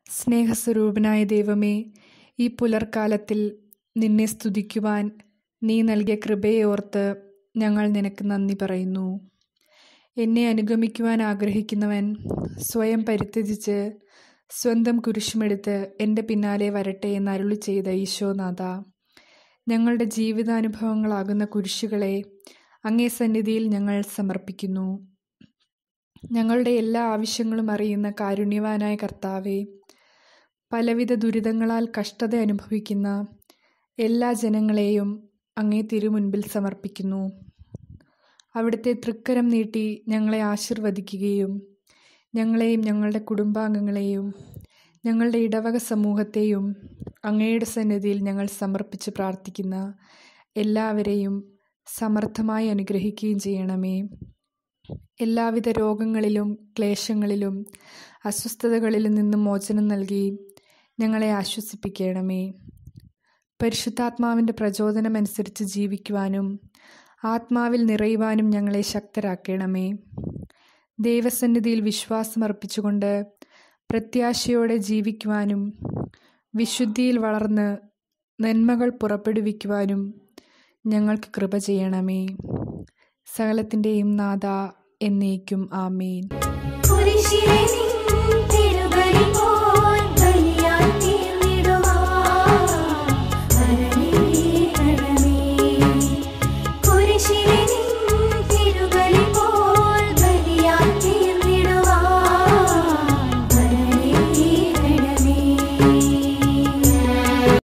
സ്നേഹസ്വരൂപനായ ദൈവമേ ഈ പുലർക്കാലത്തിൽ നിന്നെ സ്തുതിക്കുവാൻ നീ നൽകിയ കൃപയെ ഓർത്ത് ഞങ്ങൾ നിനക്ക് നന്ദി പറയുന്നു എന്നെ അനുഗമിക്കുവാൻ ആഗ്രഹിക്കുന്നവൻ സ്വയം പരിത്യജിച്ച് സ്വന്തം കുരിശുമെടുത്ത് എൻ്റെ പിന്നാലെ വരട്ടെ എന്ന് അരുളി ചെയ്ത ഈശോനാഥ ഞങ്ങളുടെ ജീവിതാനുഭവങ്ങളാകുന്ന കുരിശുകളെ അങ്ങേ സന്നിധിയിൽ ഞങ്ങൾ സമർപ്പിക്കുന്നു ഞങ്ങളുടെ എല്ലാ ആവശ്യങ്ങളും അറിയുന്ന കാരുണ്യവാനായ കർത്താവെ പലവിധ ദുരിതങ്ങളാൽ കഷ്ടത അനുഭവിക്കുന്ന എല്ലാ ജനങ്ങളെയും അങ്ങേ തിരുമുൻപിൽ സമർപ്പിക്കുന്നു അവിടുത്തെ തൃക്കരം നീട്ടി ഞങ്ങളെ ആശീർവദിക്കുകയും ഞങ്ങളെയും ഞങ്ങളുടെ കുടുംബാംഗങ്ങളെയും ഞങ്ങളുടെ ഇടവക സമൂഹത്തെയും അങ്ങയുടെ സന്നിധിയിൽ ഞങ്ങൾ സമർപ്പിച്ച് പ്രാർത്ഥിക്കുന്ന എല്ലാവരെയും സമർത്ഥമായി അനുഗ്രഹിക്കുകയും ചെയ്യണമേ എല്ലാവിധ രോഗങ്ങളിലും ക്ലേശങ്ങളിലും അസ്വസ്ഥതകളിലും നിന്നും മോചനം നൽകി ഞങ്ങളെ ആശ്വസിപ്പിക്കണമേ പരിശുദ്ധാത്മാവിൻ്റെ പ്രചോദനമനുസരിച്ച് ജീവിക്കുവാനും ആത്മാവിൽ നിറയുവാനും ഞങ്ങളെ ശക്തരാക്കണമേ ദൈവസന്നിധിയിൽ വിശ്വാസമർപ്പിച്ചുകൊണ്ട് പ്രത്യാശയോടെ ജീവിക്കുവാനും വിശുദ്ധിയിൽ വളർന്ന് നന്മകൾ പുറപ്പെടുവിക്കുവാനും ഞങ്ങൾക്ക് കൃപ ചെയ്യണമേ സകലത്തിൻ്റെയും നാഥ എന്നേക്കും ആമേൻ കുരിശിലെ നിൻ തിരുബലി പോ